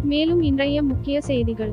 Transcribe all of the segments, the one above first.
மேலும் இன்றைய முக்கிய செய்திகள்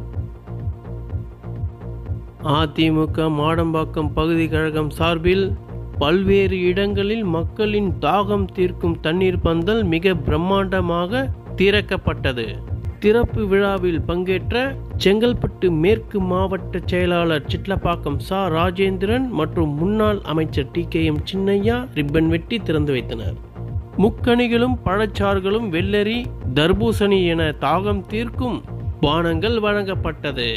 அதிமுக மாடம்பாக்கம் பகுதி கழகம் சார்பில் பல்வேறு இடங்களில் மக்களின் தாகம் தீர்க்கும் தண்ணீர் பந்தல் மிக பிரம்மாண்டமாக திறக்கப்பட்டது திறப்பு விழாவில் பங்கேற்ற செங்கல்பட்டு மேற்கு மாவட்ட செயலாளர் சிட்லப்பாக்கம் சா ராஜேந்திரன் மற்றும் முன்னாள் அமைச்சர் T K M Chinnaiya ribbon வெட்டி திறந்து வைத்தனர் முக்கணிகளும் பழச்சாறுகளும் வெள்ளரி தர்பூசணி என தாகம் தீர்க்கும் பானங்கள் வழங்கப்பட்டது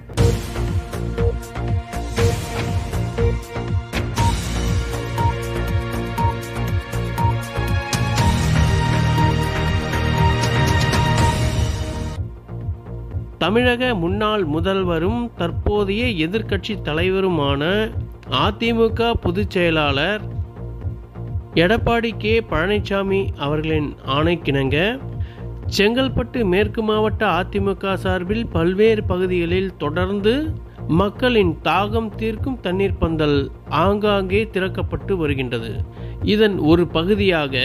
தமிழக முன்னாள் முதல்வரும் தற்போதைய எதிர்க்கட்சி தலைவருமான அதிமுக பொதுச் செயலாளர் எடப்பாடி கே பழனிசாமி அவர்களின் ஆணைக்கிணங்க செங்கல்பட்டு மேற்கு மாவட்ட அதிமுக சார்பில் பல்வேறு பகுதிகளில் தொடர்ந்து மக்களின் தாகம் தீர்க்கும் தண்ணீர் பந்தல் ஆங்காங்கே திறக்கப்பட்டு வருகின்றது இதன் ஒரு பகுதியாக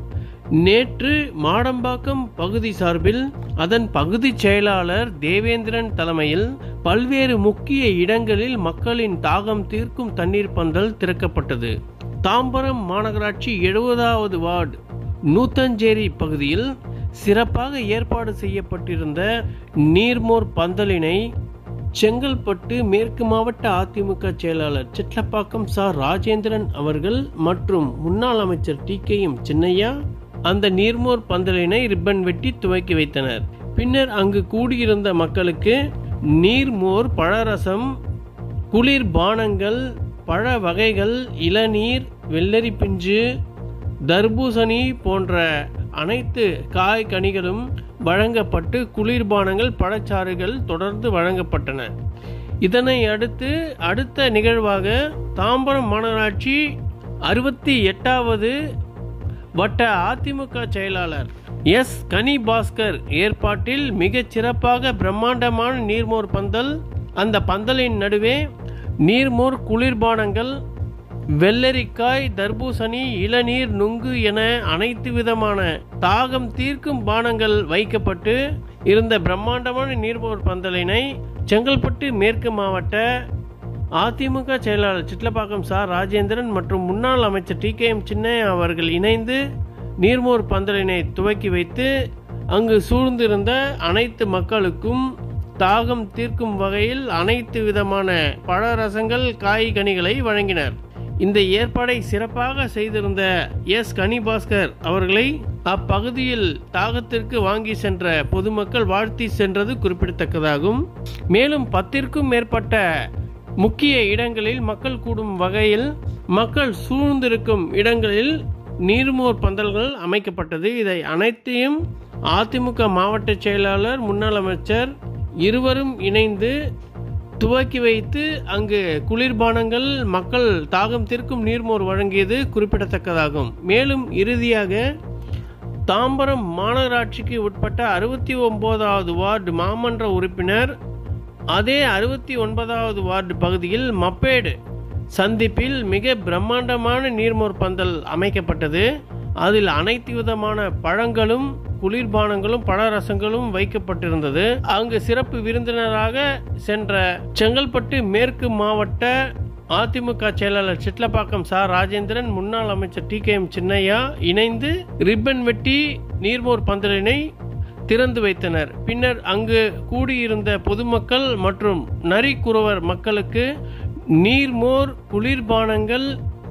நேற்று மாடம்பாக்கம் பகுதி சார்பில் அதன் பகுதி செயலாளர் தேவேந்திரன் தலைமையில் பல்வேறு முக்கிய இடங்களில் மக்களின் தாகம் தீர்க்கும் தண்ணீர் பந்தல் திறக்கப்பட்டது தாம்பரம் மாநகராட்சி எழுபதாவது வார்டு நூத்தஞ்சேரி பகுதியில் சிறப்பாக ஏற்பாடு செய்யப்பட்டிருந்த நீர்மோர் பந்தலினை செங்கல்பட்டு மேற்கு மாவட்ட அதிமுக செயலாளர் சிட்லப்பாக்கம் சா ராஜேந்திரன் அவர்கள் மற்றும் முன்னாள் அமைச்சர் டி கே எம் சின்னையா அந்த நீர்மோர் பந்தலினை ரிப்பன் வெட்டி துவக்கி வைத்தனர் பின்னர் அங்கு கூடியிருந்த மக்களுக்கு நீர்மோர் பழரசம் குளிர் பானங்கள் பழ வகைகள் இளநீர் வெள்ளரி பிஞ்சு தர்பூசணி போன்ற அனைத்து காய் கனிகளும் வழங்கப்பட்டு குளிர்பானங்கள் பழச்சாறுகள் தொடர்ந்து வழங்கப்பட்டன இதனை அடுத்து அடுத்த நிகழ்வாக தாம்பரம் மாநகராட்சி அறுபத்தி எட்டாவது வட்ட அதிமுக செயலாளர் எஸ் கனி பாஸ்கர் ஏற்பாட்டில் மிகச் சிறப்பாக பிரம்மாண்டமான நீர்மோர் பந்தல் அந்த பந்தலின் நடுவே நீர்மோர் குளிர்பானங்கள் வெள்ளரிக்காய் தர்பூசணி இளநீர் நுங்கு என அனைத்து விதமான தாகம் தீர்க்கும் பானங்கள் வைக்கப்பட்டு இருந்த பிரம்மாண்டமான நீர்மோர் பந்தலினை செங்கல்பட்டு மேற்கு மாவட்ட அதிமுக செயலாளர் சிட்லப்பாக்கம் சா ராஜேந்திரன் மற்றும் முன்னாள் அமைச்சர் டி கே எம் சின்னையா அவர்கள் இணைந்து நீர்மோர் பந்தலினை துவக்கி வைத்து அங்கு சூழ்ந்திருந்த அனைத்து மக்களுக்கும் தாகம் தீர்க்கும் வகையில் அனைத்து விதமான பழரசங்கள் காய்கனிகளை வழங்கினர் இந்த ஏற்பாடை சிறப்பாக செய்திருந்த எஸ் கனிபாஸ்கர் அவர்களை அப்பகுதியில் தாகத்திற்கு வாங்கி சென்ற பொதுமக்கள் வாழ்த்தி சென்றது குறிப்பிடத்தக்கதாகும் மேலும் பத்திற்கும் மேற்பட்ட முக்கிய இடங்களில் மக்கள் கூடும் வகையில் மக்கள் சூழ்ந்திருக்கும் இடங்களில் நீர்மோர் பந்தல்கள் அமைக்கப்பட்டது இதை அனைத்தையும் அதிமுக மாவட்ட செயலாளர் முன்னாள் அமைச்சர் இருவரும் இணைந்து துவக்கி வைத்து அங்கு குளிர்பானங்கள் மக்கள் தாகம் தீர்க்கும் நீர்மோர் வழங்கியது குறிப்பிடத்தக்கதாகும் மேலும் இறுதியாக தாம்பரம் மாநகராட்சிக்கு உட்பட்ட அறுபத்தி ஒன்பதாவது வார்டு மாமன்ற உறுப்பினர் அதே அறுபத்தி ஒன்பதாவது வார்டு பகுதியில் மப்பேடு சந்திப்பில் மிக பிரம்மாண்டமான நீர்மோர் பந்தல் அமைக்கப்பட்டது அதில் அனைத்து விதமான பழங்களும் குளிர்பானங்களும் பழரசங்களும் வைக்கப்பட்டிருந்தது அங்கு சிறப்பு விருந்தினராக சென்ற செங்கல்பட்டு மேற்கு மாவட்ட அதிமுக செயலாளர் சிட்லப்பாக்கம் சா ராஜேந்திரன் முன்னாள் அமைச்சர் டி கே எம் சின்னையா இணைந்து ரிப்பன் வெட்டி நீர்மோர் பந்தலினை திறந்து வைத்தனர் பின்னர் அங்கு கூடியிருந்த பொதுமக்கள் மற்றும் நரிக்குறவர் மக்களுக்கு நீர்மோர் குளிர்பானங்கள்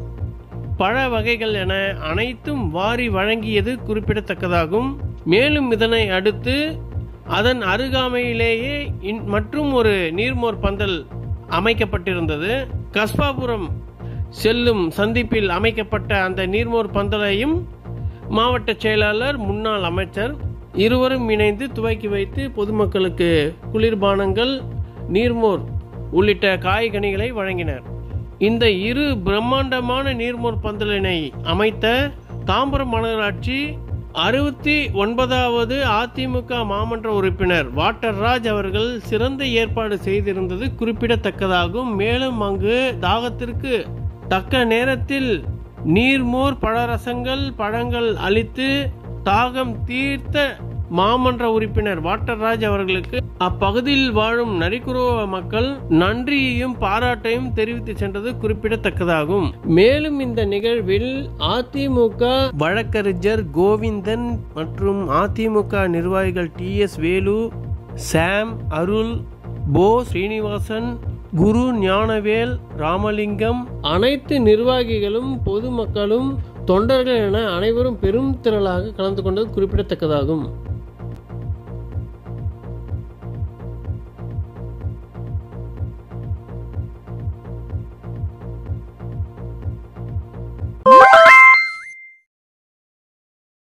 பழ வகைகள் என அனைத்தும் வாரி வழங்கியது குறிப்பிடத்தக்கதாகும் மேலும் இதனை அடுத்து அதன் அருகாமையிலேயே மற்றும் ஒரு நீர்மோர் பந்தல் அமைக்கப்பட்டிருந்தது கஸ்பாபுரம் செல்லும் சந்திப்பில் அமைக்கப்பட்ட அந்த நீர்மோர் பந்தலையும் மாவட்ட செயலாளர் முன்னாள் அமைச்சர் இருவரும் இணைந்து துவக்கி வைத்து பொதுமக்களுக்கு குளிர்பானங்கள் நீர்மோர் உள்ளிட்ட காய்கனிகளை வழங்கினர் இந்த இரு பிரம்மாண்டமான நீர்மோர் பந்தலினை அமைத்த தாம்பரம் மாநகராட்சி அறுபத்தி ஒன்பதாவது அதிமுக மாமன்ற உறுப்பினர் வாட்டர் ராஜ் அவர்கள் சிறந்த ஏற்பாடு செய்திருந்தது குறிப்பிடத்தக்கதாகும் மேலும் அங்கு தாகத்திற்கு தக்க நேரத்தில் நீர்மோர் பழரசங்கள் பழங்கள் அளித்து தாகம் தீர்த்த மாமன்ற உறுப்பினர் வாட்டர்ராஜ் அவர்களுக்கு அப்பகுதியில் வாழும் நரிக்குறவ மக்கள் நன்றியையும் பாராட்டையும் தெரிவித்து சென்றது குறிப்பிடத்தக்கதாகும் மேலும் இந்த நிகழ்வில் அதிமுக வழக்கறிஞர் கோவிந்தன் மற்றும் அதிமுக நிர்வாகிகள் டி எஸ் வேலு சாம் அருள் போ ஸ்ரீனிவாசன் குரு ஞானவேல் ராமலிங்கம் அனைத்து நிர்வாகிகளும் பொதுமக்களும் தொண்டர்கள் என அனைவரும் பெரும் திரளாக கலந்து கொண்டது குறிப்பிடத்தக்கதாகும்